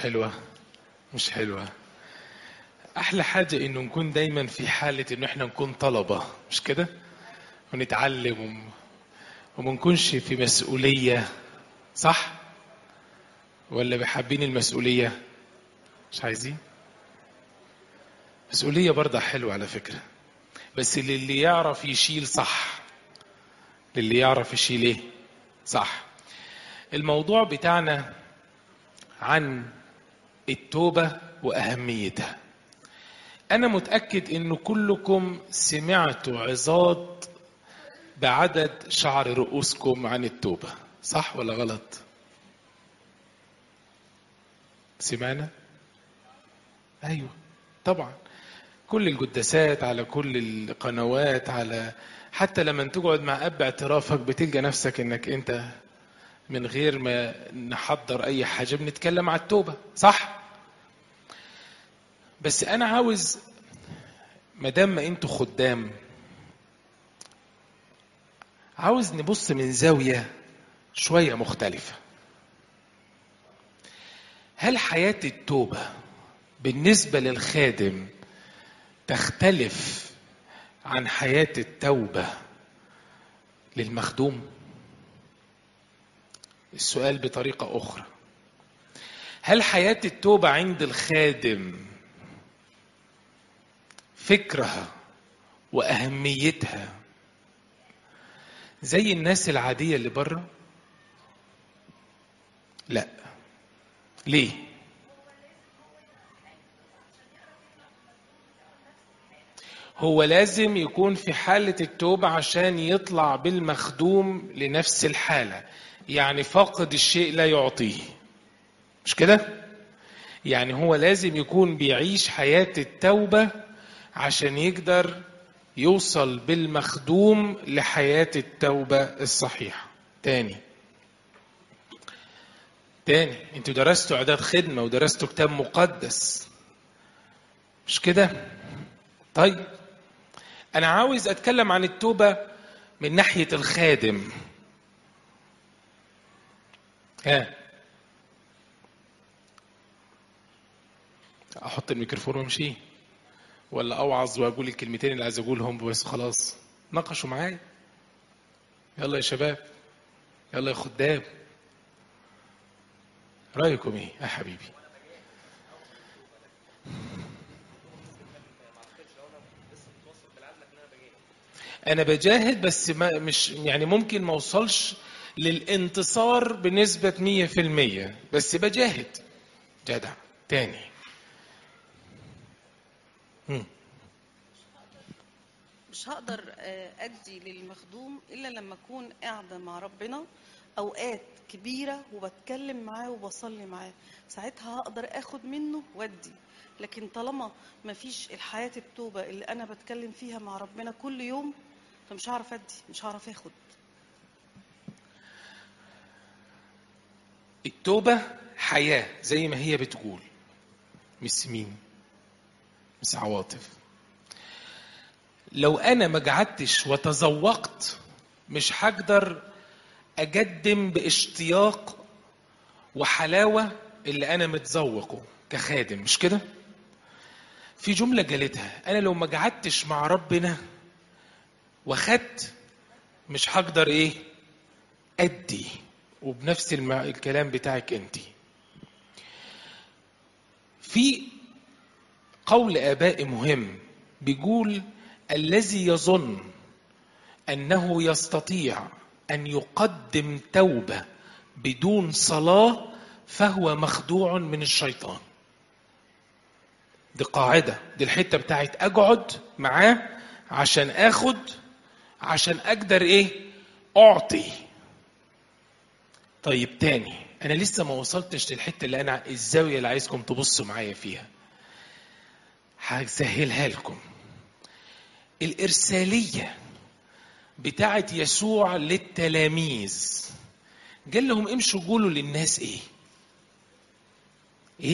حلوة مش حلوة أحلى حاجة إنه نكون دايما في حالة إنه إحنا نكون طلبة مش كده؟ ونتعلم وم... وما نكونش في مسؤولية صح؟ ولا بحابين المسؤولية؟ مش عايزين؟ مسؤولية برضه حلوة على فكرة بس للي يعرف يشيل صح للي يعرف يشيل ايه؟ صح الموضوع بتاعنا عن التوبة وأهميتها أنا متأكد إن كلكم سمعتوا عظات بعدد شعر رؤوسكم عن التوبة صح ولا غلط؟ سمعنا؟ أيوه طبعا كل الجداسات على كل القنوات على حتى لما تقعد مع أب اعترافك بتلقى نفسك إنك أنت من غير ما نحضر أي حاجة بنتكلم على التوبة صح؟ بس أنا عاوز ما دام ما أنتوا خدام عاوز نبص من زاوية شوية مختلفة هل حياة التوبة بالنسبة للخادم تختلف عن حياة التوبة للمخدوم؟ السؤال بطريقة أخرى هل حياة التوبة عند الخادم فكرها وأهميتها زي الناس العادية اللي بره؟ لا ليه؟ هو لازم يكون في حالة التوبة عشان يطلع بالمخدوم لنفس الحالة يعني فاقد الشيء لا يعطيه مش كده؟ يعني هو لازم يكون بيعيش حياة التوبة عشان يقدر يوصل بالمخدوم لحياة التوبة الصحيحة تاني تاني انتوا درستوا اعداد خدمة ودرستوا كتاب مقدس مش كده طيب انا عاوز اتكلم عن التوبة من ناحية الخادم ها احط الميكروفون وامشي ولا اوعظ واقول الكلمتين اللي عايز اقولهم بس خلاص ناقشوا معايا يلا يا شباب يلا يا خدام رايكم ايه يا حبيبي انا بجاهد بس ما مش يعني ممكن ما اوصلش للانتصار بنسبة مية في المية بس بجاهد جدع تاني مم. مش هقدر آه، ادي للمخدوم الا لما اكون قاعده مع ربنا اوقات كبيره وبتكلم معاه وبصلي معاه ساعتها هقدر اخد منه وادي لكن طالما مفيش الحياه التوبه اللي انا بتكلم فيها مع ربنا كل يوم فمش هعرف ادي مش هعرف اخد التوبة حياة زي ما هي بتقول مش مين مش عواطف لو انا ما قعدتش وتذوقت مش هقدر اقدم باشتياق وحلاوه اللي انا متذوقه كخادم مش كده في جمله قالتها انا لو ما قعدتش مع ربنا وخدت مش هقدر ايه ادي وبنفس الم- الكلام بتاعك انت في قول ابائي مهم بيقول الذي يظن انه يستطيع ان يقدم توبه بدون صلاه فهو مخدوع من الشيطان دي قاعده دي الحته بتاعت اقعد معاه عشان اخد عشان اقدر ايه اعطي طيب تاني انا لسه ما وصلتش للحته اللي انا الزاويه اللي عايزكم تبصوا معايا فيها هسهلها لكم الإرسالية بتاعت يسوع للتلاميذ قال لهم امشوا قولوا للناس ايه ايه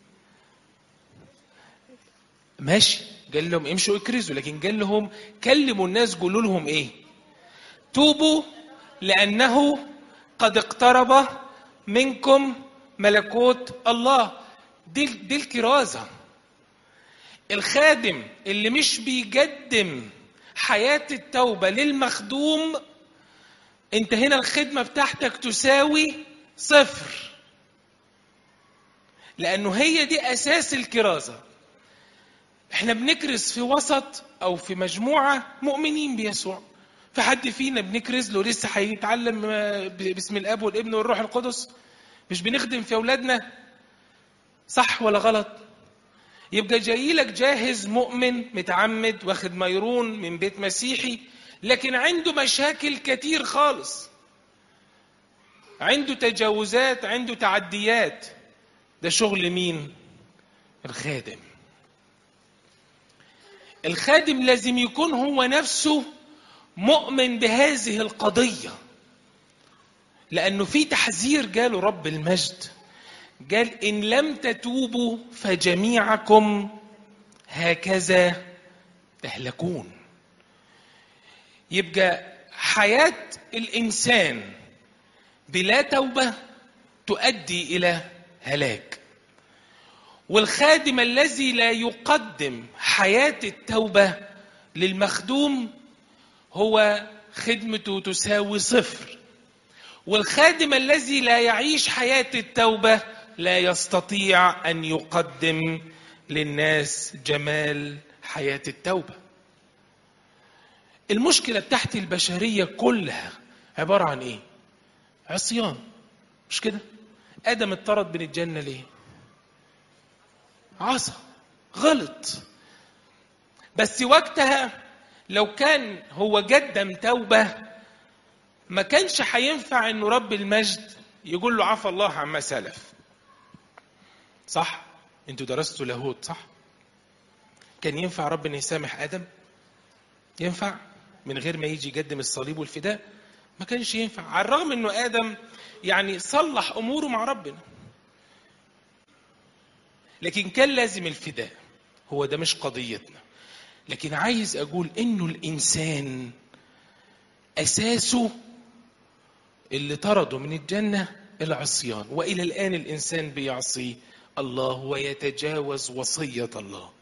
ماشي قال لهم امشوا اكرزوا لكن قال لهم كلموا الناس قولوا لهم ايه توبوا لانه قد اقترب منكم ملكوت الله دي دي الكرازه الخادم اللي مش بيقدم حياه التوبه للمخدوم انت هنا الخدمه بتاعتك تساوي صفر لانه هي دي اساس الكرازه احنا بنكرز في وسط او في مجموعه مؤمنين بيسوع في حد فينا بنكرز له لسه هيتعلم باسم الاب والابن والروح القدس مش بنخدم في اولادنا صح ولا غلط يبقى جاي لك جاهز مؤمن متعمد واخد ميرون من بيت مسيحي لكن عنده مشاكل كتير خالص عنده تجاوزات عنده تعديات ده شغل مين الخادم الخادم لازم يكون هو نفسه مؤمن بهذه القضية لأنه في تحذير قاله رب المجد قال إن لم تتوبوا فجميعكم هكذا تهلكون يبقى حياة الإنسان بلا توبة تؤدي إلى هلاك والخادم الذي لا يقدم حياة التوبة للمخدوم هو خدمته تساوي صفر والخادم الذي لا يعيش حياة التوبة لا يستطيع أن يقدم للناس جمال حياة التوبة المشكلة بتاعت البشرية كلها عبارة عن إيه؟ عصيان مش كده؟ آدم اتطرد من الجنة ليه؟ عصى غلط بس وقتها لو كان هو قدم توبة ما كانش هينفع انه رب المجد يقول له عفى الله عما سلف صح انتوا درستوا لاهوت صح كان ينفع ربنا يسامح ادم ينفع من غير ما يجي يقدم الصليب والفداء ما كانش ينفع على الرغم انه ادم يعني صلح اموره مع ربنا لكن كان لازم الفداء هو ده مش قضيتنا لكن عايز اقول انه الانسان اساسه اللي طرده من الجنه العصيان والى الان الانسان بيعصي الله ويتجاوز وصيه الله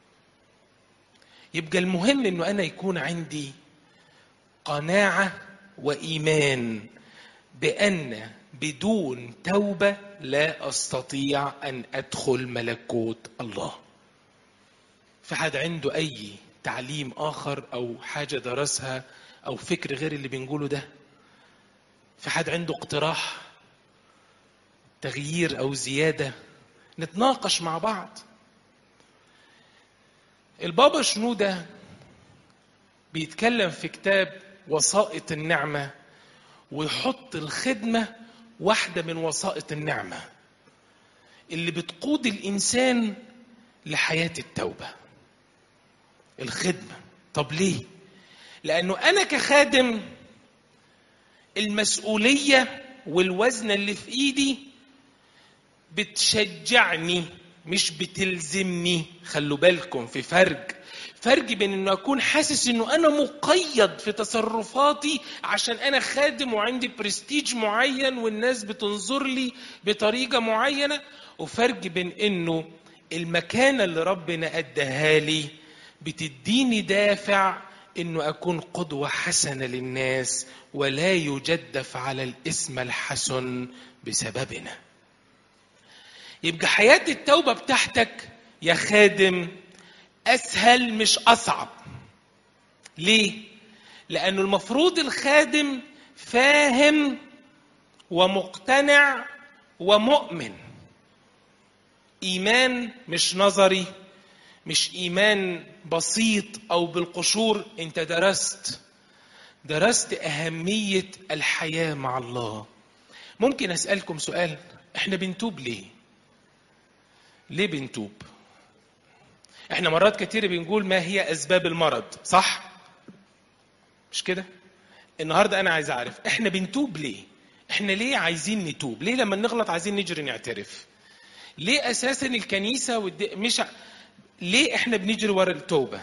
يبقى المهم انه انا يكون عندي قناعه وايمان بان بدون توبه لا استطيع ان ادخل ملكوت الله في حد عنده اي تعليم اخر او حاجه درسها او فكر غير اللي بنقوله ده في حد عنده اقتراح تغيير او زياده نتناقش مع بعض البابا شنودة بيتكلم في كتاب وسائط النعمة ويحط الخدمة واحدة من وسائط النعمة اللي بتقود الإنسان لحياة التوبة الخدمة طب ليه؟ لأنه أنا كخادم المسؤولية والوزن اللي في إيدي بتشجعني مش بتلزمني خلوا بالكم في فرق فرق بين انه اكون حاسس انه انا مقيد في تصرفاتي عشان انا خادم وعندي برستيج معين والناس بتنظر لي بطريقه معينه وفرق بين انه المكانه اللي ربنا اداها لي بتديني دافع انه اكون قدوه حسنه للناس ولا يجدف على الاسم الحسن بسببنا يبقى حياة التوبة بتاعتك يا خادم أسهل مش أصعب ليه؟ لأنه المفروض الخادم فاهم ومقتنع ومؤمن إيمان مش نظري مش إيمان بسيط أو بالقشور أنت درست درست أهمية الحياة مع الله ممكن أسألكم سؤال إحنا بنتوب ليه؟ ليه بنتوب احنا مرات كتير بنقول ما هي اسباب المرض صح مش كده النهارده انا عايز اعرف احنا بنتوب ليه احنا ليه عايزين نتوب ليه لما نغلط عايزين نجري نعترف ليه اساسا الكنيسه والد... مش ع- ليه احنا بنجري ورا التوبه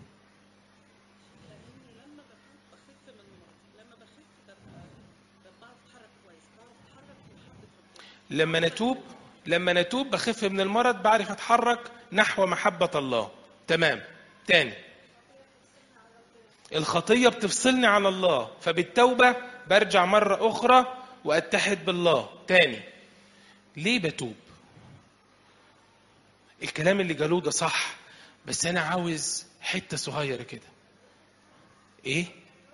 لما بخف بخف من المرض لما بخف ببقى بعرف اتحرك كويس بعرف اتحرك في محبه ربنا لما نتوب لما نتوب بخف من المرض بعرف اتحرك نحو محبة الله تمام تاني الخطية بتفصلني عن الله فبالتوبة برجع مرة أخرى وأتحد بالله تاني ليه بتوب الكلام اللي قالوه ده صح بس أنا عاوز حتة صغيرة كده إيه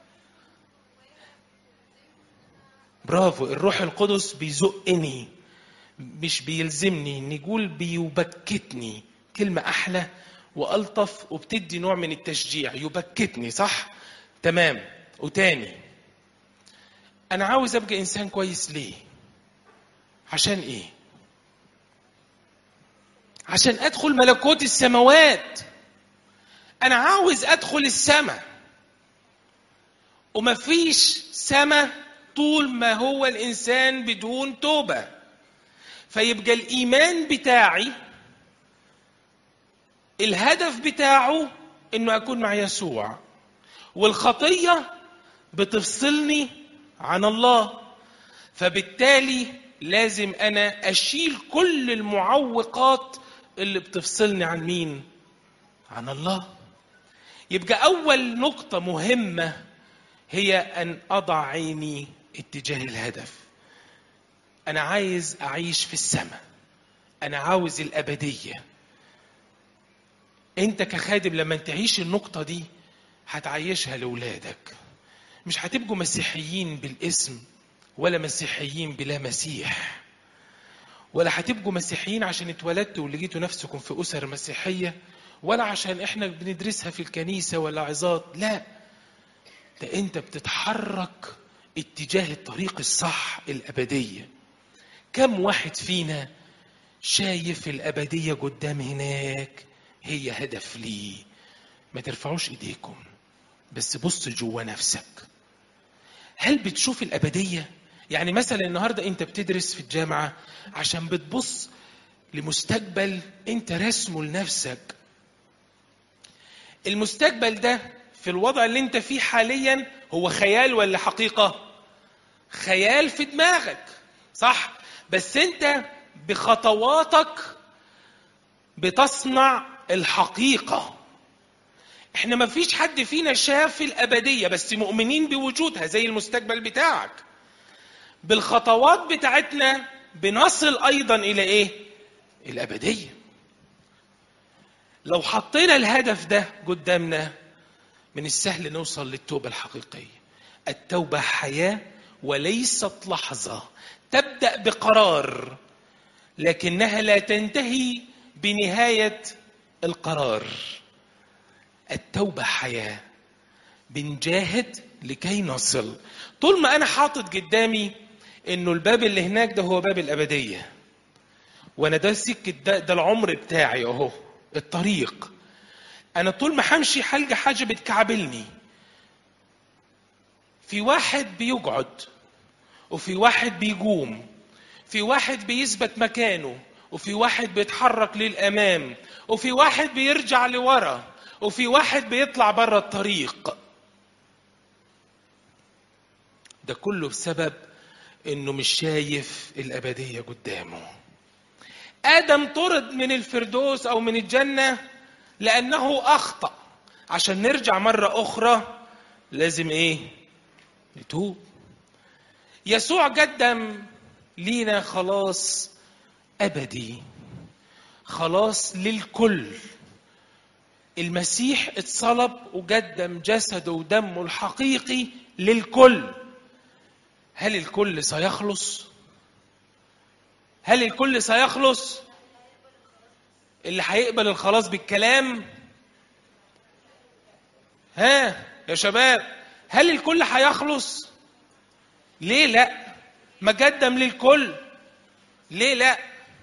برافو الروح القدس بيزقني مش بيلزمني نقول بيبكتني كلمة أحلى وألطف وبتدي نوع من التشجيع يبكتني صح؟ تمام وتاني أنا عاوز أبقى إنسان كويس ليه؟ عشان إيه؟ عشان أدخل ملكوت السماوات أنا عاوز أدخل السماء ومفيش سماء طول ما هو الإنسان بدون توبة فيبقى الإيمان بتاعي الهدف بتاعه انه اكون مع يسوع والخطيه بتفصلني عن الله فبالتالي لازم انا اشيل كل المعوقات اللي بتفصلني عن مين عن الله يبقى اول نقطه مهمه هي ان اضع عيني اتجاه الهدف انا عايز اعيش في السماء انا عاوز الابديه انت كخادم لما تعيش النقطة دي هتعيشها لأولادك مش هتبقوا مسيحيين بالاسم ولا مسيحيين بلا مسيح ولا هتبقوا مسيحيين عشان اتولدتوا ولقيتوا نفسكم في أسر مسيحية ولا عشان احنا بندرسها في الكنيسة ولا عظات لا ده انت بتتحرك اتجاه الطريق الصح الأبدية كم واحد فينا شايف الأبدية قدام هناك هي هدف لي ما ترفعوش ايديكم بس بص جوا نفسك هل بتشوف الأبدية يعني مثلا النهاردة انت بتدرس في الجامعة عشان بتبص لمستقبل انت رسمه لنفسك المستقبل ده في الوضع اللي انت فيه حاليا هو خيال ولا حقيقة خيال في دماغك صح بس انت بخطواتك بتصنع الحقيقة احنا ما فيش حد فينا شاف الأبدية بس مؤمنين بوجودها زي المستقبل بتاعك بالخطوات بتاعتنا بنصل أيضا إلى إيه؟ الأبدية لو حطينا الهدف ده قدامنا من السهل نوصل للتوبة الحقيقية التوبة حياة وليست لحظة تبدأ بقرار لكنها لا تنتهي بنهاية القرار التوبة حياة بنجاهد لكي نصل طول ما أنا حاطط قدامي إنه الباب اللي هناك ده هو باب الأبدية وأنا ده سكة ده, ده العمر بتاعي أهو الطريق أنا طول ما همشي حلقة حاجة بتكعبلني في واحد بيقعد وفي واحد بيقوم في واحد بيثبت مكانه وفي واحد بيتحرك للامام وفي واحد بيرجع لورا وفي واحد بيطلع بره الطريق ده كله بسبب انه مش شايف الابديه قدامه ادم طرد من الفردوس او من الجنه لانه اخطا عشان نرجع مره اخرى لازم ايه نتوب يسوع قدم لينا خلاص ابدي خلاص للكل المسيح اتصلب وقدم جسده ودمه الحقيقي للكل هل الكل سيخلص هل الكل سيخلص اللي هيقبل الخلاص بالكلام ها يا شباب هل الكل هيخلص ليه لا ما قدم للكل ليه لا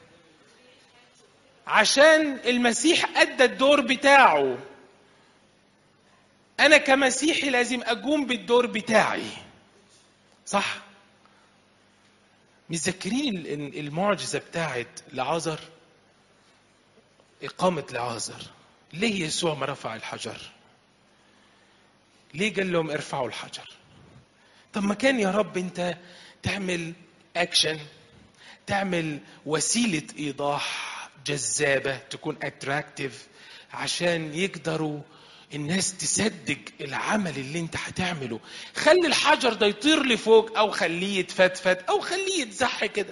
عشان المسيح ادى الدور بتاعه انا كمسيحي لازم اقوم بالدور بتاعي صح متذكرين المعجزه بتاعت لعازر اقامه لعازر ليه يسوع ما رفع الحجر ليه قال لهم ارفعوا الحجر طب ما كان يا رب انت تعمل اكشن تعمل وسيلة إيضاح جذابة تكون اتراكتيف عشان يقدروا الناس تصدق العمل اللي انت هتعمله خلي الحجر ده يطير لفوق او خليه يتفتفت او خليه يتزح كده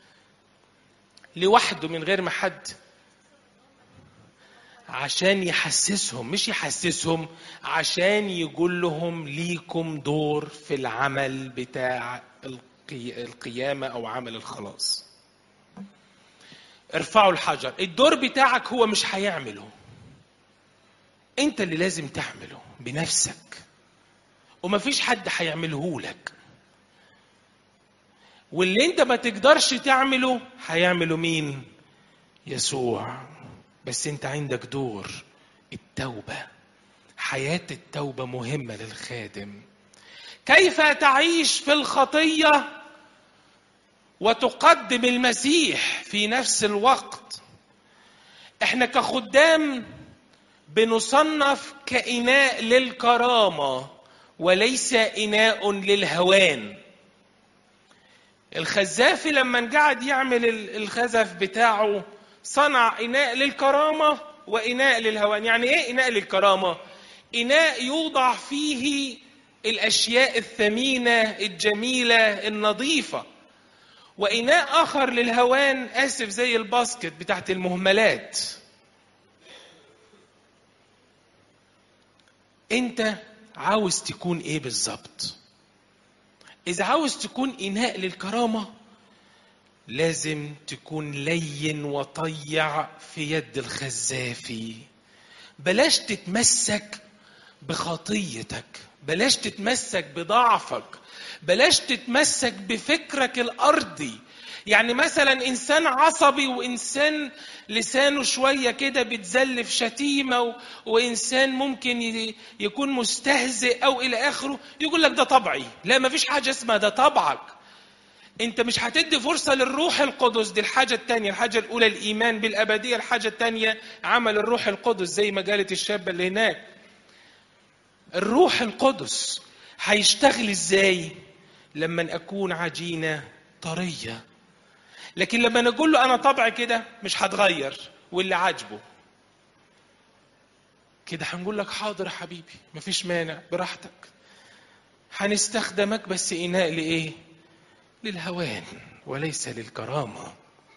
لوحده من غير ما حد عشان يحسسهم مش يحسسهم عشان يقول لهم ليكم دور في العمل بتاع القي... القيامة أو عمل الخلاص ارفعوا الحجر الدور بتاعك هو مش هيعمله انت اللي لازم تعمله بنفسك ومفيش حد هيعمله لك واللي انت ما تقدرش تعمله هيعمله مين يسوع بس انت عندك دور التوبه حياه التوبه مهمه للخادم كيف تعيش في الخطيه وتقدم المسيح في نفس الوقت احنا كخدام بنصنف كإناء للكرامة وليس إناء للهوان الخزافي لما قعد يعمل الخزف بتاعه صنع إناء للكرامة وإناء للهوان يعني إيه إناء للكرامة إناء يوضع فيه الأشياء الثمينة الجميلة النظيفة وإناء آخر للهوان آسف زي الباسكت بتاعت المهملات انت عاوز تكون ايه بالظبط اذا عاوز تكون اناء للكرامه لازم تكون لين وطيع في يد الخزافي بلاش تتمسك بخطيتك بلاش تتمسك بضعفك بلاش تتمسك بفكرك الارضي يعني مثلا انسان عصبي وانسان لسانه شويه كده بتزلف شتيمه و... وانسان ممكن ي... يكون مستهزئ او الى اخره يقول لك ده طبعي لا ما فيش حاجه اسمها ده طبعك انت مش هتدي فرصه للروح القدس دي الحاجه الثانيه الحاجه الاولى الايمان بالابديه الحاجه الثانيه عمل الروح القدس زي ما قالت الشابه اللي هناك الروح القدس هيشتغل ازاي لما اكون عجينه طريه لكن لما نقول له انا طبعي كده مش هتغير واللي عاجبه كده هنقول لك حاضر يا حبيبي مفيش مانع براحتك هنستخدمك بس اناء لايه للهوان وليس للكرامه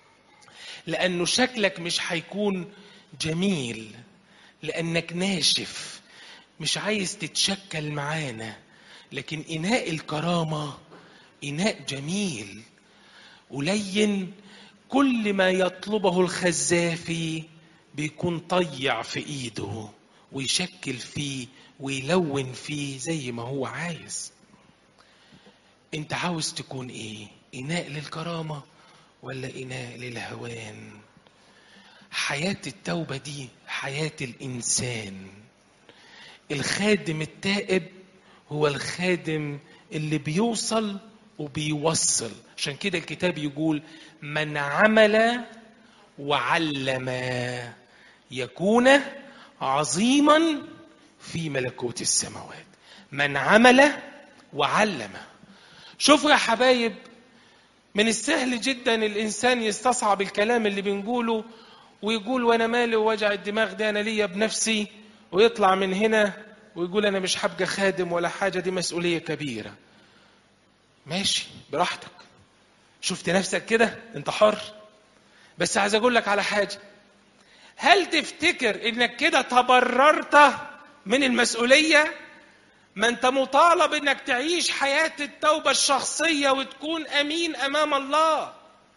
لانه شكلك مش هيكون جميل لانك ناشف مش عايز تتشكل معانا لكن اناء الكرامه اناء جميل ولين كل ما يطلبه الخزافي بيكون طيع في ايده ويشكل فيه ويلون فيه زي ما هو عايز انت عاوز تكون ايه اناء للكرامه ولا اناء للهوان حياه التوبه دي حياه الانسان الخادم التائب هو الخادم اللي بيوصل وبيوصل عشان كده الكتاب يقول من عمل وعلم يكون عظيما في ملكوت السماوات من عمل وعلم شوفوا يا حبايب من السهل جدا الانسان يستصعب الكلام اللي بنقوله ويقول وانا مالي ووجع الدماغ ده انا ليا بنفسي ويطلع من هنا ويقول انا مش هبقى خادم ولا حاجه دي مسؤوليه كبيره ماشي براحتك شفت نفسك كده انت حر بس عايز اقول لك على حاجه هل تفتكر انك كده تبررت من المسؤوليه ما انت مطالب انك تعيش حياه التوبه الشخصيه وتكون امين امام الله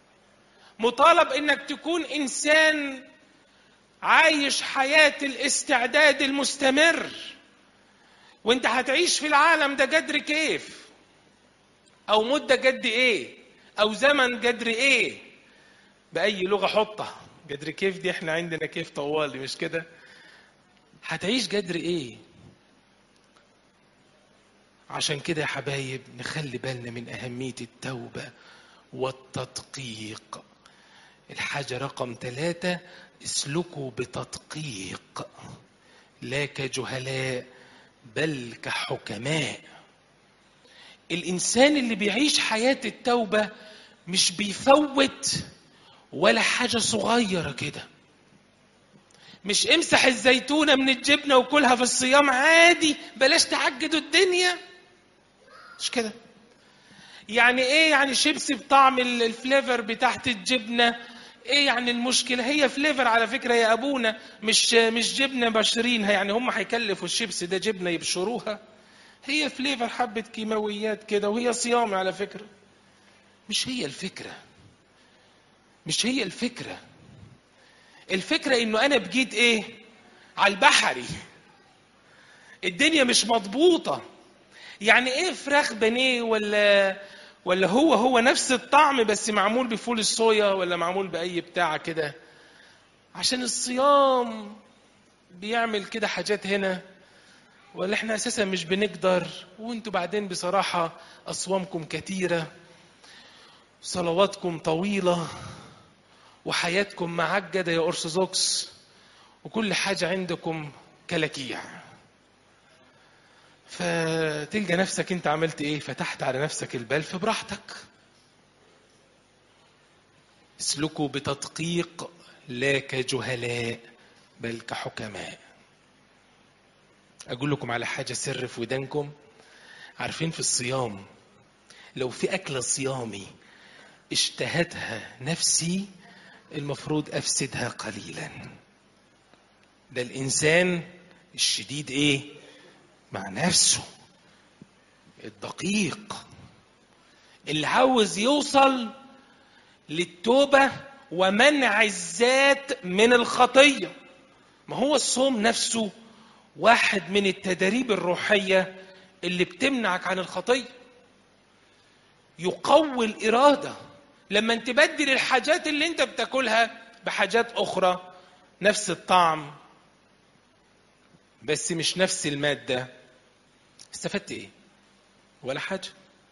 مطالب انك تكون انسان عايش حياه الاستعداد المستمر وانت هتعيش في العالم ده قدر كيف او مده قد ايه او زمن قدر ايه باي لغه حطها قدر كيف دي احنا عندنا كيف طوالي مش كده هتعيش قدر ايه عشان كده يا حبايب نخلي بالنا من أهمية التوبة والتدقيق الحاجة رقم ثلاثة اسلكوا بتدقيق لا كجهلاء بل كحكماء الإنسان اللي بيعيش حياة التوبة مش بيفوت ولا حاجة صغيرة كده مش امسح الزيتونة من الجبنة وكلها في الصيام عادي بلاش تعجدوا الدنيا مش كده يعني ايه يعني شيبسي بطعم ال- الفليفر بتاعت الجبنة ايه يعني المشكلة هي فليفر على فكرة يا ابونا مش مش جبنة بشرينها يعني هم هيكلفوا الشيبسي ده جبنة يبشروها هي فليفر حبة كيماويات كده وهي صيام على فكرة مش هي الفكرة مش هي الفكرة الفكرة انه انا بجيت ايه على البحري الدنيا مش مضبوطة يعني ايه فراخ بانيه ولا ولا هو هو نفس الطعم بس معمول بفول الصويا ولا معمول بأي بتاع كده عشان الصيام بيعمل كده حاجات هنا ولا احنا اساسا مش بنقدر وانتوا بعدين بصراحة اصوامكم كتيرة صلواتكم طويلة وحياتكم معجدة يا أرثوذكس وكل حاجة عندكم كلاكيع فتلقى نفسك انت عملت ايه فتحت على نفسك البال فبراحتك اسلكوا بتدقيق لا كجهلاء بل كحكماء اقول لكم على حاجة سر في ودانكم عارفين في الصيام لو في أكلة صيامي اشتهتها نفسي المفروض أفسدها قليلا ده الإنسان الشديد إيه مع نفسه الدقيق اللي عاوز يوصل للتوبة ومنع الذات من الخطية ما هو الصوم نفسه واحد من التدريب الروحية اللي بتمنعك عن الخطية يقوي الإرادة لما تبدل الحاجات اللي انت بتاكلها بحاجات أخرى نفس الطعم بس مش نفس المادة استفدت ايه ولا حاجة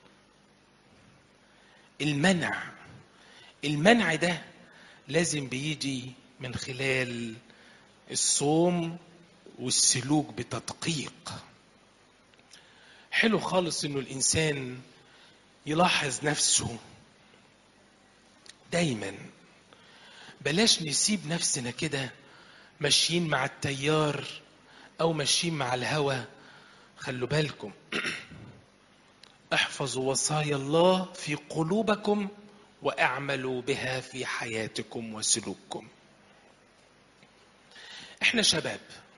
المنع المنع ده لازم بيجي من خلال الصوم والسلوك بتدقيق حلو خالص انه الانسان يلاحظ نفسه دايما بلاش نسيب نفسنا كده ماشيين مع التيار او ماشيين مع الهوى خلوا بالكم احفظوا وصايا الله في قلوبكم واعملوا بها في حياتكم وسلوككم احنا شباب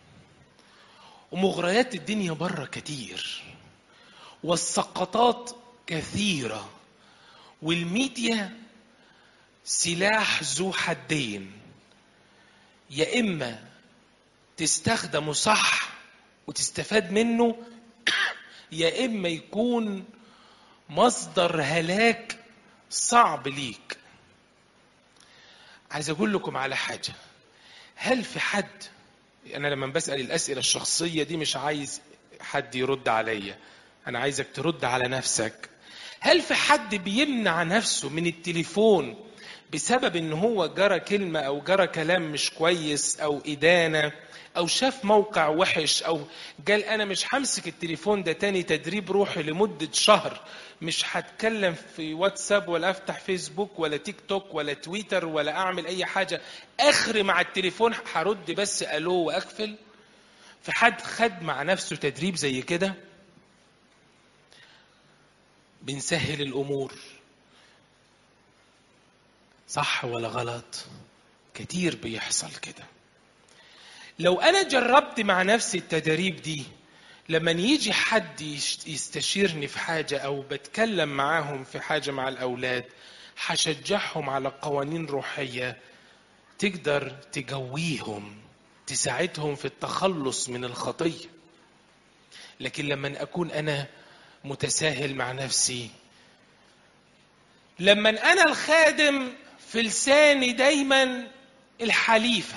ومغريات الدنيا بره كتير والسقطات كثيرة والميديا سلاح ذو حدين يا إما تستخدمه صح وتستفاد منه يا إما يكون مصدر هلاك صعب ليك عايز أقول لكم على حاجة هل في حد أنا لما بسأل الأسئلة الشخصية دي مش عايز حد يرد عليا أنا عايزك ترد على نفسك هل في حد بيمنع نفسه من التليفون بسبب ان هو جرى كلمة او جرى كلام مش كويس او ادانة او شاف موقع وحش او قال انا مش همسك التليفون ده تاني تدريب روحي لمدة شهر مش هتكلم في واتساب ولا افتح فيسبوك ولا تيك توك ولا تويتر ولا اعمل اي حاجة اخري مع التليفون هرد بس الو واقفل في حد خد مع نفسه تدريب زي كده بنسهل الامور صح ولا غلط كتير بيحصل كده لو انا جربت مع نفسي التدريب دي لما يجي حد يستشيرني في حاجة أو بتكلم معاهم في حاجة مع الأولاد هشجعهم على قوانين روحية تقدر تجويهم تساعدهم في التخلص من الخطية لكن لما أكون أنا متساهل مع نفسي لما أنا الخادم في لساني دايما الحليفة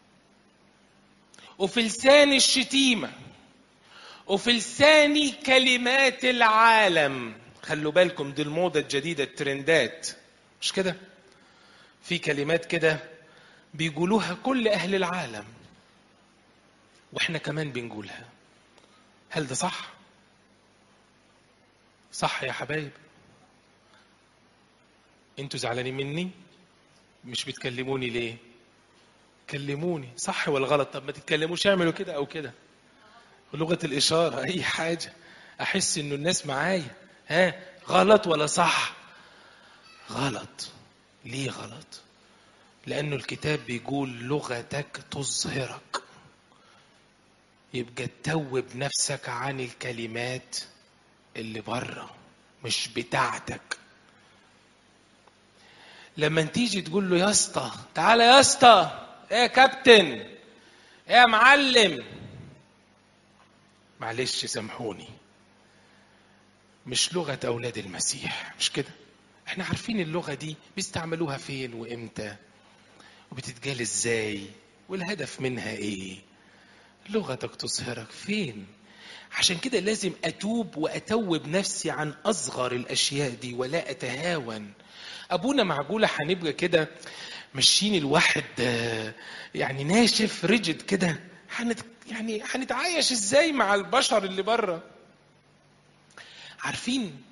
وفي لساني الشتيمة وفي لساني كلمات العالم خلوا بالكم دي الموضة الجديدة الترندات مش كده في كلمات كده بيقولوها كل أهل العالم وإحنا كمان بنقولها هل ده صح؟ صح يا حبايب انتوا زعلانين مني مش بتكلموني ليه كلموني صح ولا غلط طب ما تتكلموش اعملوا كده او كده لغه الاشاره اي حاجه احس انه الناس معايا ها غلط ولا صح غلط ليه غلط لانه الكتاب بيقول لغتك تظهرك يبقى تتوب نفسك عن الكلمات اللي بره مش بتاعتك لما تيجي تقول له يا اسطى تعالى يا اسطى ايه يا كابتن ايه يا معلم معلش سامحوني مش لغة أولاد المسيح مش كده احنا عارفين اللغة دي بيستعملوها فين وامتى وبتتقال ازاي والهدف منها ايه لغتك تظهرك فين عشان كده لازم أتوب وأتوب نفسي عن أصغر الأشياء دي ولا أتهاون أبونا معجولة هنبقى كده ماشيين الواحد آه، يعني ناشف رجد كده هنت يعني هنتعايش ازاي مع البشر اللي بره عارفين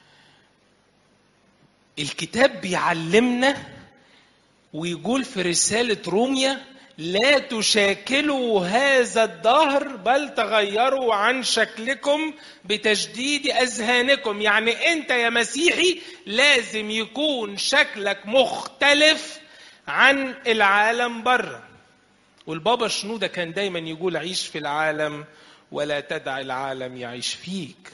الكتاب بيعلمنا ويقول في رسالة روميا لا تشاكلوا هذا الدهر بل تغيروا عن شكلكم بتجديد أذهانكم يعني أنت يا مسيحي لازم يكون شكلك مختلف عن العالم بره والبابا شنودة كان دايما يقول عيش في العالم ولا تدع العالم يعيش فيك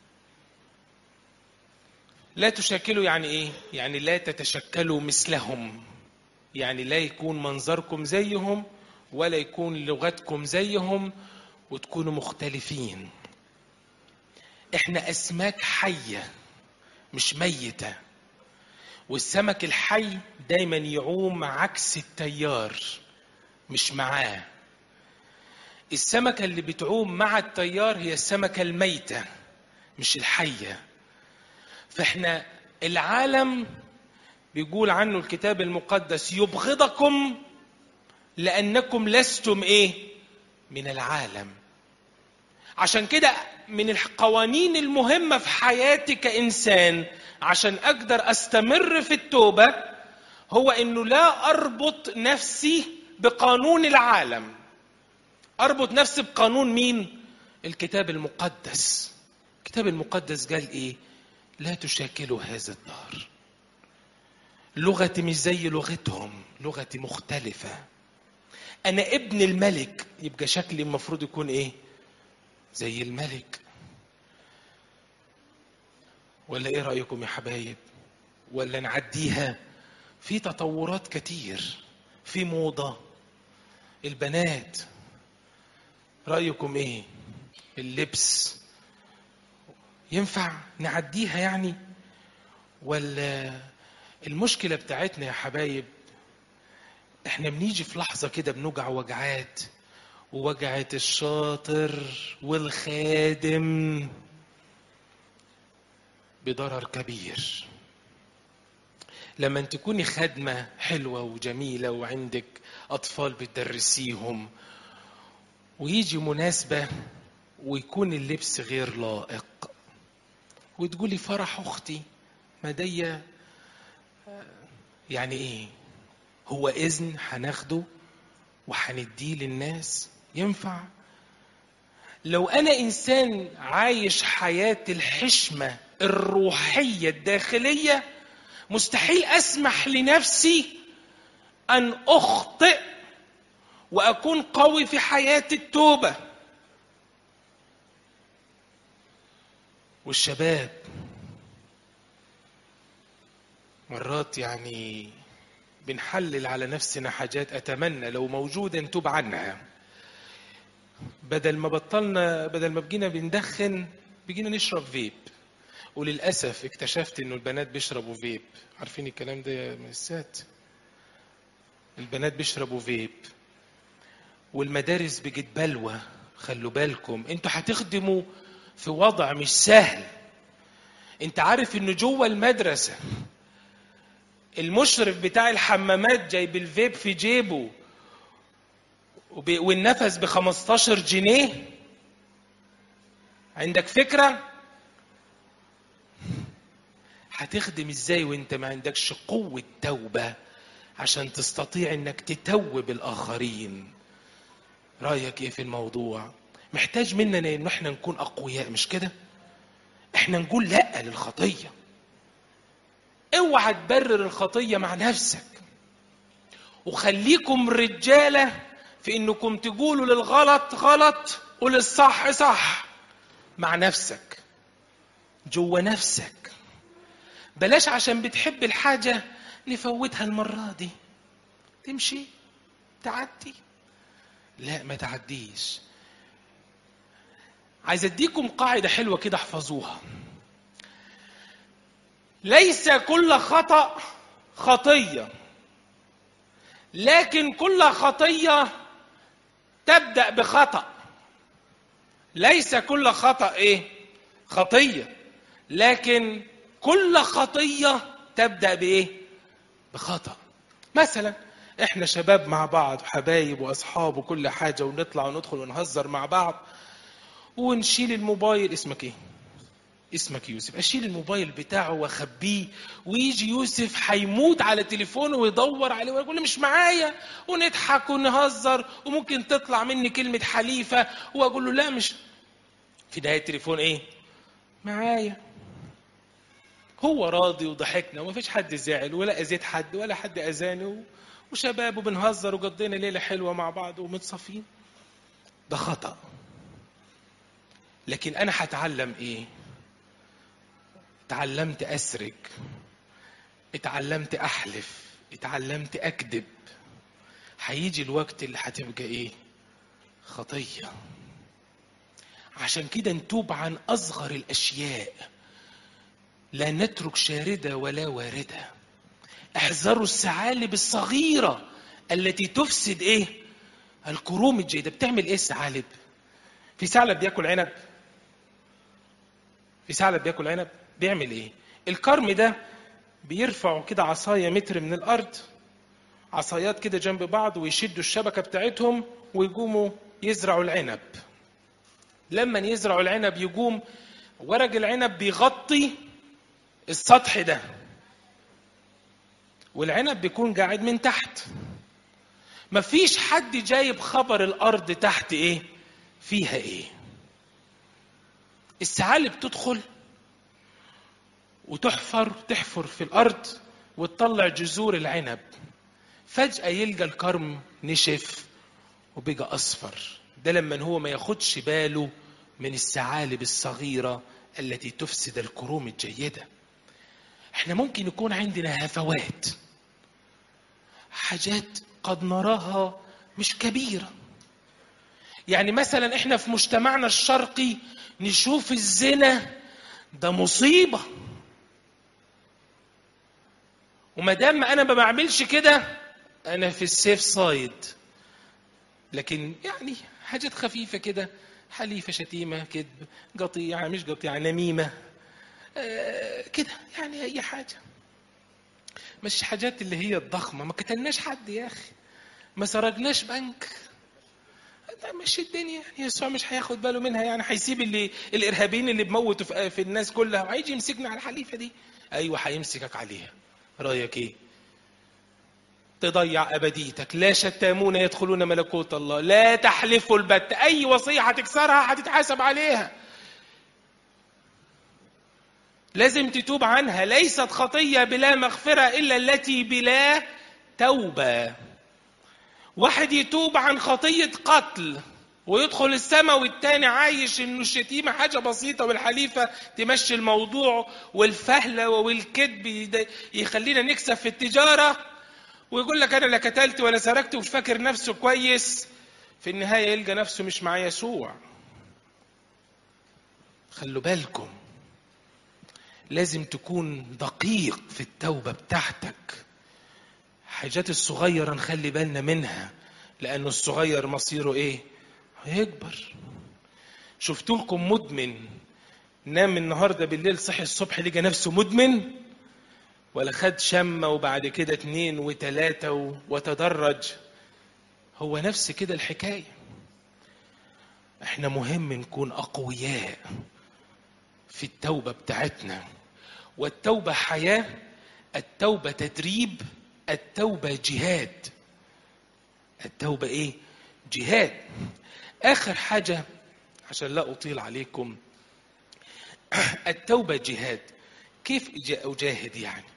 لا تشكلوا يعني ايه يعني لا تتشكلوا مثلهم يعني لا يكون منظركم زيهم ولا يكون لغتكم زيهم وتكونوا مختلفين احنا اسماك حيه مش ميته والسمك الحي دايما يعوم عكس التيار مش معاه السمكه اللي بتعوم مع التيار هي السمكه الميته مش الحيه فاحنا العالم بيقول عنه الكتاب المقدس يبغضكم لانكم لستم ايه من العالم عشان كده من القوانين المهمه في حياتي كانسان عشان اقدر استمر في التوبه هو انه لا اربط نفسي بقانون العالم اربط نفسي بقانون مين الكتاب المقدس الكتاب المقدس قال ايه لا تشاكلوا هذا الدهر لغتي مش زي لغتهم لغتي مختلفة أنا ابن الملك يبقى شكلي المفروض يكون إيه؟ زي الملك ولا إيه رأيكم يا حبايب؟ ولا نعديها؟ في تطورات كتير في موضة البنات رأيكم إيه؟ اللبس ينفع نعديها يعني؟ ولا المشكلة بتاعتنا يا حبايب احنا بنيجي في لحظة كده بنوجع وجعات ووجعة الشاطر والخادم بضرر كبير لما تكوني خادمة حلوة وجميلة وعندك أطفال بتدرسيهم ويجي مناسبة ويكون اللبس غير لائق وتقولي فرح أختي ما دي يعني ايه هو اذن هناخده وهنديه للناس ينفع لو انا انسان عايش حياه الحشمه الروحيه الداخليه مستحيل اسمح لنفسي ان اخطئ واكون قوي في حياه التوبه والشباب مرات يعني بنحلل على نفسنا حاجات اتمنى لو موجوده نتوب عنها بدل ما بطلنا بدل ما بقينا بندخن بقينا نشرب فيب وللاسف اكتشفت انه البنات بيشربوا فيب عارفين الكلام ده يا مسات البنات بيشربوا فيب والمدارس بقت بلوى خلوا بالكم انتوا هتخدموا في وضع مش سهل انت عارف ان جوه المدرسه المشرف بتاع الحمامات جايب الفيب في جيبه وب- والنفس ب 15 جنيه عندك فكرة؟ هتخدم ازاي وانت ما عندكش قوة توبة عشان تستطيع انك تتوب الاخرين رأيك ايه في الموضوع محتاج مننا ان احنا نكون اقوياء مش كده احنا نقول لا للخطية اوعى تبرر الخطية مع نفسك وخليكم رجالة في انكم تقولوا للغلط غلط وللصح صح مع نفسك جوه نفسك بلاش عشان بتحب الحاجة نفوتها المرة دي تمشي تعدي لا ما تعديش عايز اديكم قاعدة حلوة كده احفظوها ليس كل خطأ خطية لكن كل خطية تبدأ بخطأ ليس كل خطأ ايه خطية لكن كل خطية تبدأ بايه بخطأ مثلا احنا شباب مع بعض وحبايب واصحاب وكل حاجة ونطلع وندخل ونهزر مع بعض ونشيل الموبايل اسمك ايه اسمك يوسف اشيل الموبايل بتاعه واخبيه ويجي يوسف هيموت على تليفونه ويدور عليه ويقول لي مش معايا ونضحك ونهزر وممكن تطلع مني كلمة حليفة واقول له لا مش في نهاية التليفون ايه معايا هو راضي وضحكنا ومفيش حد زعل ولا اذيت حد ولا حد اذاني وشباب وبنهزر وقضينا ليله حلوه مع بعض ومتصافين ده خطا لكن انا هتعلم ايه اتعلمت اسرق اتعلمت احلف اتعلمت اكذب هيجي الوقت اللي هتبقى ايه خطيه عشان كده نتوب عن اصغر الاشياء لا نترك شارده ولا وارده احذروا الثعالب الصغيره التي تفسد ايه الكروم الجيده بتعمل ايه الثعالب في ثعلب بياكل عنب في ثعلب بياكل عنب بيعمل ايه الكرم ده بيرفعوا كده عصايه متر من الارض عصايات كده جنب بعض ويشدوا الشبكه بتاعتهم ويقوموا يزرعوا العنب لما يزرعوا العنب يقوم ورق العنب بيغطي السطح ده والعنب بيكون قاعد من تحت مفيش حد جايب خبر الارض تحت ايه فيها ايه الثعالب تدخل وتحفر تحفر في الارض وتطلع جذور العنب فجأة يلقى الكرم نشف وبقى أصفر ده لما هو ما ياخدش باله من الثعالب الصغيرة التي تفسد الكروم الجيدة احنا ممكن يكون عندنا هفوات حاجات قد نراها مش كبيرة يعني مثلا احنا في مجتمعنا الشرقي نشوف الزنا ده مصيبة وما دام انا ما بعملش كده انا في السيف سايد لكن يعني حاجات خفيفة كده حليفة شتيمة كذب قطيعة مش قطيعة نميمة آه كده يعني أي حاجة مش حاجات اللي هي الضخمة ما قتلناش حد يا أخي ما سرقناش بنك ده مش الدنيا يعني يسوع مش هياخد باله منها يعني هيسيب اللي الارهابيين اللي بموتوا في, في الناس كلها وهيجي يمسكنا على الحليفه دي ايوه هيمسكك عليها رايك ايه تضيع ابديتك لا شتامون يدخلون ملكوت الله لا تحلفوا البت اي وصيه هتكسرها هتتحاسب عليها لازم تتوب عنها ليست خطيه بلا مغفره الا التي بلا توبه واحد يتوب عن خطيه قتل ويدخل السماء والتاني عايش انه الشتيمه حاجه بسيطه والحليفه تمشي الموضوع والفهله والكذب يخلينا نكسب في التجاره ويقول لك انا لا قتلت ولا سرقت ومش فاكر نفسه كويس في النهايه يلقى نفسه مش مع يسوع خلوا بالكم لازم تكون دقيق في التوبه بتاعتك حاجات الصغيره نخلي بالنا منها لانه الصغير مصيره ايه هيكبر شفت لكم مدمن نام النهارده بالليل صحي الصبح لقى نفسه مدمن ولا خد شمة وبعد كده اتنين وتلاتة وتدرج هو نفس كده الحكاية احنا مهم نكون أقوياء في التوبة بتاعتنا والتوبة حياة التوبة تدريب التوبة جهاد التوبة ايه جهاد اخر حاجة عشان لا اطيل عليكم التوبة جهاد كيف اجاهد يعني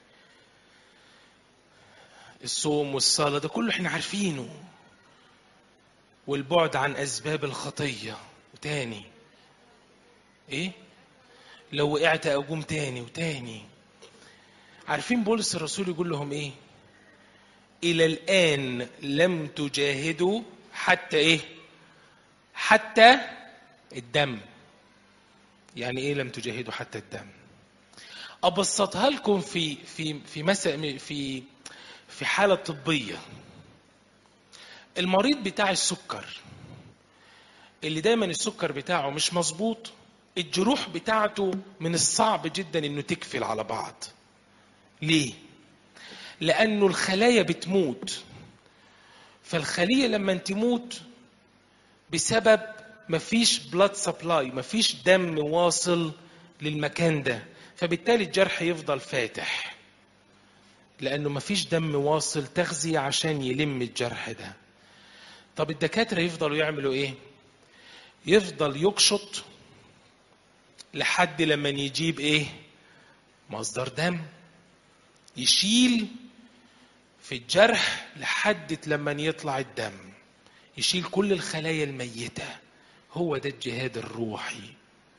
الصوم والصلاة ده كله احنا عارفينه والبعد عن اسباب الخطية وتاني ايه لو وقعت اقوم تاني وتاني عارفين بولس الرسول يقول لهم ايه الى الان لم تجاهدوا حتى ايه حتى الدم يعني ايه لم تجاهدوا حتى الدم ابسطها لكم في في في مثلا في في حاله طبيه المريض بتاع السكر اللي دايما السكر بتاعه مش مظبوط الجروح بتاعته من الصعب جدا انه تكفل على بعض ليه لانه الخلايا بتموت فالخليه لما تموت بسبب مفيش بلاد سبلاي مفيش دم واصل للمكان ده فبالتالي الجرح يفضل فاتح لانه مفيش دم واصل تغذية عشان يلم الجرح ده طب الدكاترة يفضلوا يعملوا ايه يفضل يقشط لحد لما يجيب ايه مصدر دم يشيل في الجرح لحد لما يطلع الدم يشيل كل الخلايا الميتة هو ده الجهاد الروحي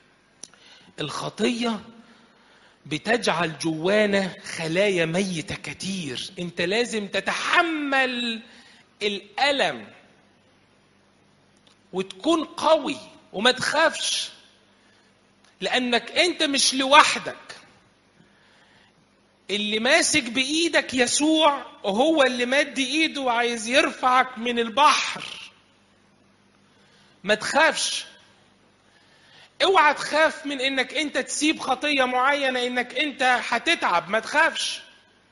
الخطية بتجعل جوانا خلايا ميتة كتير انت لازم تتحمل الألم وتكون قوي وما تخافش لأنك انت مش لوحدك اللي ماسك بإيدك يسوع وهو اللي مد إيده وعايز يرفعك من البحر ما تخافش اوعى تخاف من انك انت تسيب خطيه معينه انك انت هتتعب ما تخافش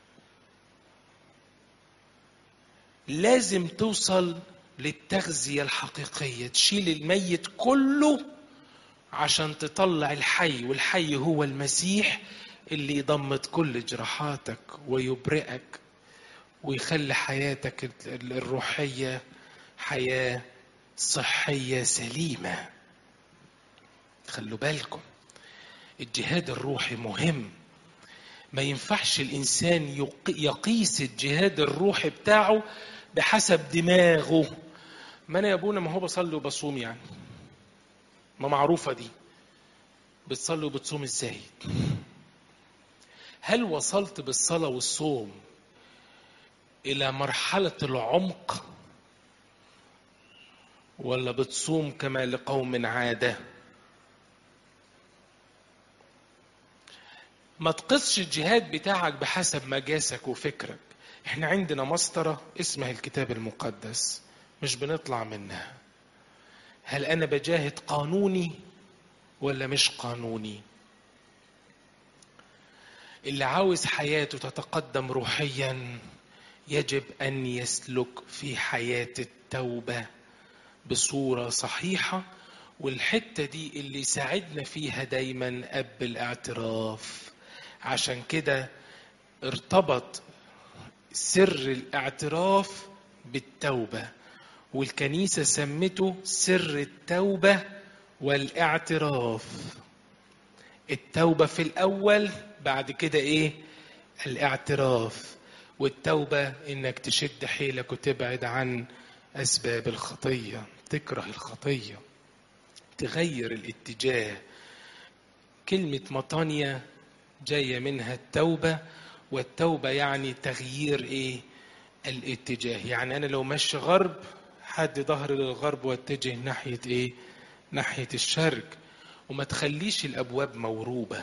لازم توصل للتغذيه الحقيقيه تشيل الميت كله عشان تطلع الحي والحي هو المسيح اللي يضمد كل جراحاتك ويبرئك ويخلي حياتك الروحيه حياه صحيه سليمه خلوا بالكم الجهاد الروحي مهم ما ينفعش الانسان يقيس الجهاد الروحي بتاعه بحسب دماغه ما انا يا ابونا ما هو بصلي وبصوم يعني ما معروفه دي بتصلي وبتصوم ازاي هل وصلت بالصلاه والصوم الى مرحله العمق ولا بتصوم كما لقوم عاده ما تقصش الجهاد بتاعك بحسب مجاسك وفكرك احنا عندنا مسطرة اسمها الكتاب المقدس مش بنطلع منها هل انا بجاهد قانوني ولا مش قانوني اللي عاوز حياته تتقدم روحيا يجب ان يسلك في حياه التوبه بصوره صحيحه والحته دي اللي ساعدنا فيها دايما اب الاعتراف عشان كده ارتبط سر الاعتراف بالتوبه والكنيسه سمته سر التوبه والاعتراف التوبه في الاول بعد كده ايه الاعتراف والتوبه انك تشد حيلك وتبعد عن اسباب الخطيه تكره الخطيه تغير الاتجاه كلمه مطانيا جايه منها التوبه والتوبه يعني تغيير ايه الاتجاه يعني انا لو ماشي غرب حد ظهري للغرب واتجه ناحيه ايه ناحيه الشرق وما تخليش الابواب موروبه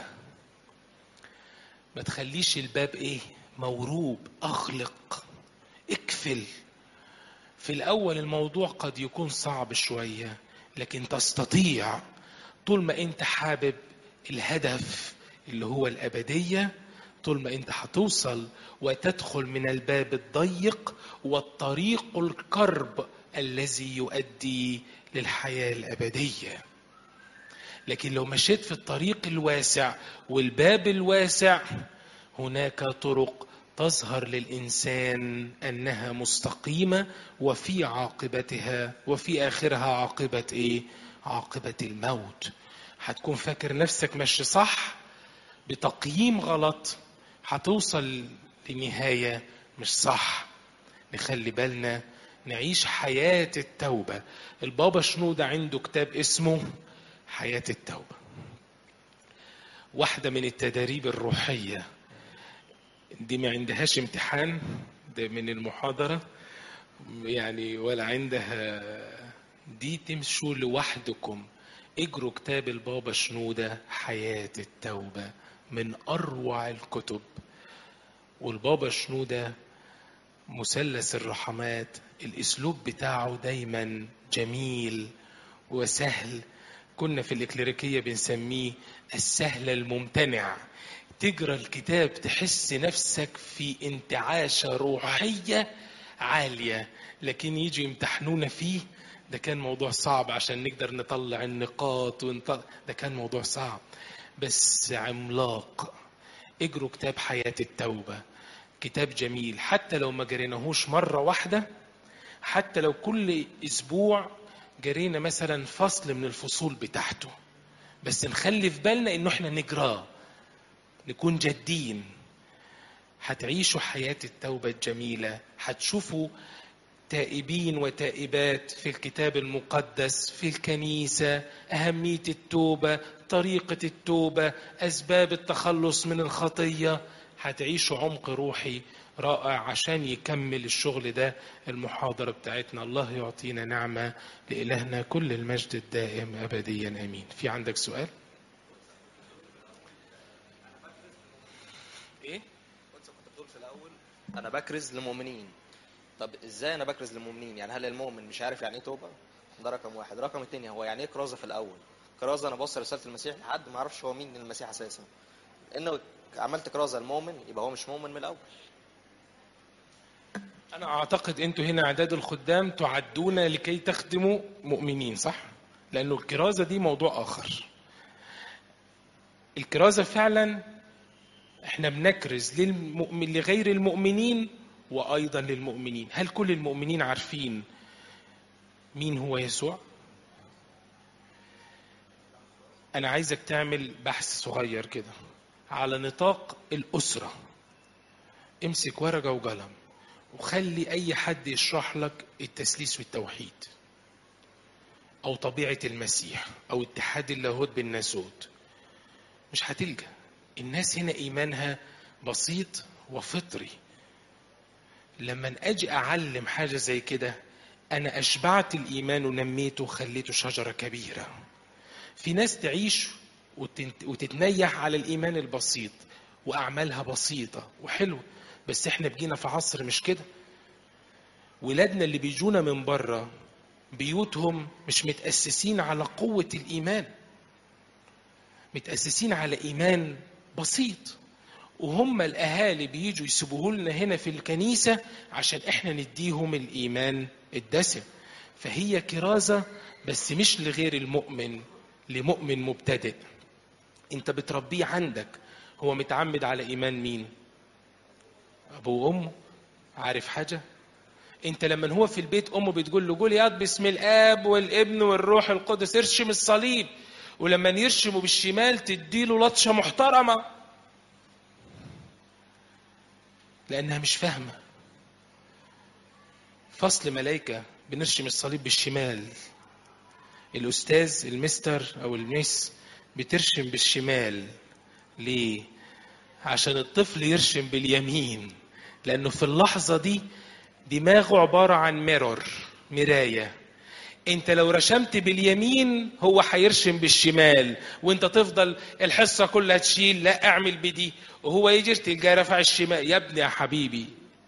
ما تخليش الباب ايه موروب اغلق اكفل في الاول الموضوع قد يكون صعب شويه لكن تستطيع طول ما انت حابب الهدف اللي هو الابديه طول ما انت هتوصل وتدخل من الباب الضيق والطريق الكرب الذي يؤدي للحياه الابديه لكن لو مشيت في الطريق الواسع والباب الواسع هناك طرق تظهر للإنسان أنها مستقيمة وفي عاقبتها وفي آخرها عاقبة إيه؟ عاقبة الموت هتكون فاكر نفسك ماشي صح بتقييم غلط هتوصل لنهاية مش صح نخلي بالنا نعيش حياة التوبة البابا شنودة عنده كتاب اسمه حياة التوبة واحدة من التداريب الروحية دي ما عندهاش امتحان ده من المحاضرة يعني ولا عندها دي تمشوا لوحدكم اجروا كتاب البابا شنودة حياة التوبة من أروع الكتب والبابا شنودة مثلث الرحمات الاسلوب بتاعه دايما جميل وسهل كنا في الإكليريكية بنسميه السهل الممتنع تقرا الكتاب تحس نفسك في انتعاشة روحية عالية لكن يجي يمتحنونا فيه ده كان موضوع صعب عشان نقدر نطلع النقاط ونطلع ده كان موضوع صعب بس عملاق اجروا كتاب حياة التوبة كتاب جميل حتى لو ما جريناهوش مرة واحدة حتى لو كل أسبوع جرينا مثلا فصل من الفصول بتاعته بس نخلي في بالنا انه احنا نجراه نكون جادين هتعيشوا حياة التوبة الجميلة هتشوفوا تائبين وتائبات في الكتاب المقدس في الكنيسة أهمية التوبة طريقة التوبة أسباب التخلص من الخطية هتعيشوا عمق روحي رائع عشان يكمل الشغل ده المحاضرة بتاعتنا الله يعطينا نعمة لإلهنا كل المجد الدائم أبديا أمين في عندك سؤال؟ ايه كنت كنت بتقول في الاول انا بكرز لمؤمنين طب ازاي انا بكرز للمؤمنين يعني هل المؤمن مش عارف يعني ايه توبه ده رقم واحد رقم اتنين هو يعني ايه كرازه في الاول كرازه انا بوصل رساله المسيح لحد ما اعرفش هو مين المسيح اساسا انه عملت كرازه المؤمن يبقى هو مش مؤمن من الاول أنا أعتقد أنتوا هنا أعداد الخدام تعدون لكي تخدموا مؤمنين صح؟ لأنه الكرازة دي موضوع آخر. الكرازة فعلا احنا بنكرز للمؤمن لغير المؤمنين وأيضا للمؤمنين. هل كل المؤمنين عارفين مين هو يسوع؟ أنا عايزك تعمل بحث صغير كده على نطاق الأسرة. امسك ورقة وقلم. وخلي أي حد يشرح لك التثليث والتوحيد أو طبيعة المسيح أو اتحاد اللاهوت بالناسوت مش هتلقى الناس هنا إيمانها بسيط وفطري لما أجي أعلم حاجة زي كده أنا أشبعت الإيمان ونميته وخليته شجرة كبيرة في ناس تعيش وتنت- وتتنيح على الإيمان البسيط وأعمالها بسيطة وحلوة بس احنا بقينا في عصر مش كده ولادنا اللي بيجونا من بره بيوتهم مش متأسسين على قوة الإيمان متأسسين على إيمان بسيط وهم الأهالي بيجوا يسيبوه لنا هنا في الكنيسة عشان إحنا نديهم الإيمان الدسم فهي كرازة بس مش لغير المؤمن لمؤمن مبتدئ أنت بتربيه عندك هو متعمد على إيمان مين؟ أبوه وأمه عارف حاجة؟ انت لما هو في البيت امه بتقول له قول يا باسم الاب والابن والروح القدس ارشم الصليب ولما يرشمه بالشمال تديله لطشه محترمه لانها مش فاهمه فصل ملائكه بنرشم الصليب بالشمال الاستاذ المستر او الميس بترشم بالشمال ليه عشان الطفل يرشم باليمين لانه في اللحظه دي دماغه عبارة عن ميرور مراية انت لو رشمت باليمين هو هيرشم بالشمال وانت تفضل الحصة كلها تشيل لا اعمل بدي وهو يجي تلقاه رفع الشمال يا ابني يا حبيبي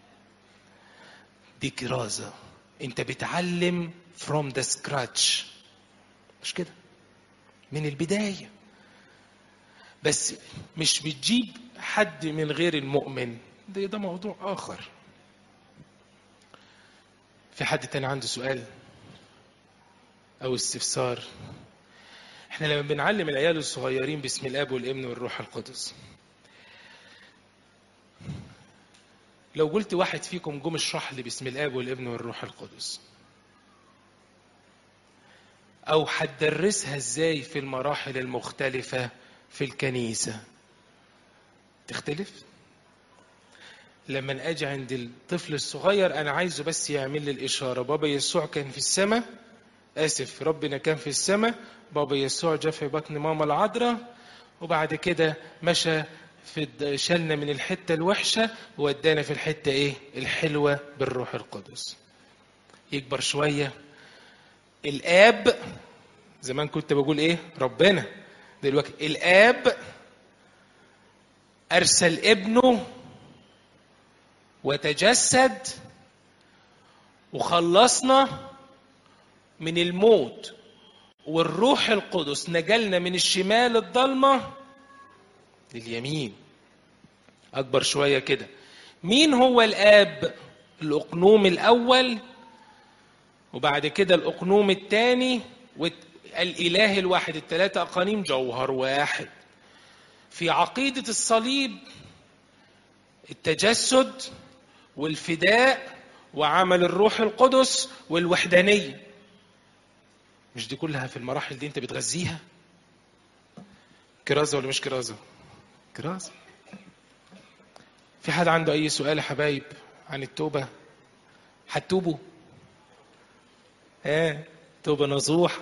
دي كرازة انت بتعلم from the scratch مش كده من البداية بس مش بتجيب حد من غير المؤمن ده, ده موضوع آخر في حد تاني عنده سؤال او استفسار احنا لما بنعلم العيال الصغيرين باسم الاب والابن والروح القدس لو قلت واحد فيكم جم اشرح لي باسم الاب والابن والروح القدس او هتدرسها ازاي في المراحل المختلفه في الكنيسه تختلف لما اجي عند الطفل الصغير انا عايزه بس يعمل لي الاشاره بابا يسوع كان في السماء اسف ربنا كان في السماء بابا يسوع جاء في بطن ماما العذراء وبعد كده مشى في الد- شالنا من الحته الوحشه وودانا في الحته ايه الحلوه بالروح القدس يكبر شويه الاب زمان كنت بقول ايه ربنا دلوقتي الاب ارسل ابنه وتجسد وخلصنا من الموت والروح القدس نجلنا من الشمال الضلمه لليمين اكبر شويه كده مين هو الاب الاقنوم الاول وبعد كده الاقنوم الثاني والاله الواحد الثلاثه اقانيم جوهر واحد في عقيده الصليب التجسد والفداء وعمل الروح القدس والوحدانيه مش دي كلها في المراحل دي انت بتغذيها كرازه ولا مش كرازه كرازه في حد عنده اي سؤال يا حبايب عن التوبه هتتوبوا ها توبه نصوح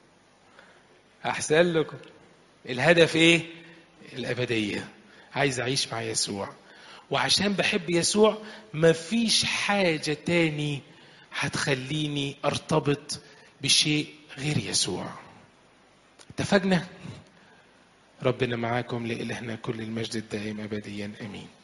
احسن لكم الهدف ايه الابديه عايز اعيش مع يسوع وعشان بحب يسوع مفيش حاجه تاني هتخليني ارتبط بشيء غير يسوع اتفقنا ربنا معاكم لإلهنا كل المجد الدائم أبديا أمين